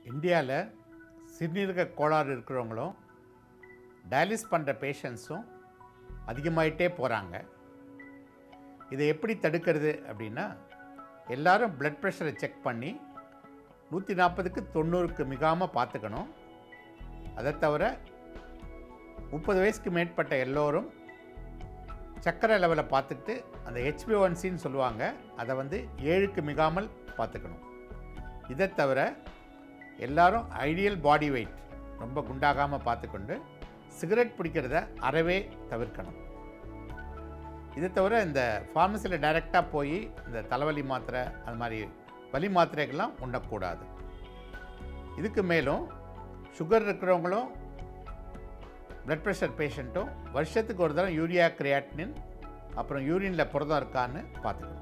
இந்தியாவில் சிறுநீரக கோளாறு இருக்கிறவங்களும் டயாலிஸ் பண்ணுற பேஷண்ட்ஸும் அதிகமாயிட்டே போகிறாங்க இதை எப்படி தடுக்கிறது அப்படின்னா எல்லாரும் blood ப்ரெஷரை செக் பண்ணி நூற்றி நாற்பதுக்கு தொண்ணூறுக்கு மிகாமல் பார்த்துக்கணும் அதை தவிர முப்பது வயசுக்கு மேற்பட்ட எல்லோரும் சர்க்கரை லெவலை பார்த்துட்டு அந்த ஹெச்பிஒன்சின்னு சொல்லுவாங்க அதை வந்து ஏழுக்கு மிகாமல் பார்த்துக்கணும் இதை தவிர எல்லாரும் ஐடியல் பாடி வெயிட் ரொம்ப குண்டாகாமல் பார்த்துக்கொண்டு சிகரெட் பிடிக்கிறத அறவே தவிர்க்கணும் இதை தவிர இந்த ஃபார்மசியில் டைரெக்டாக போய் இந்த தலைவலி மாத்திரை அது மாதிரி வலி மாத்திரைகள்லாம் உண்ணக்கூடாது இதுக்கு மேலும் சுகர் இருக்கிறவங்களும் பிளட் ப்ரெஷர் பேஷண்ட்டும் வருஷத்துக்கு ஒரு தடவை யூரியா கிரியாட்டினின் அப்புறம் யூரினில் புரதம் இருக்கான்னு பார்த்துக்கணும்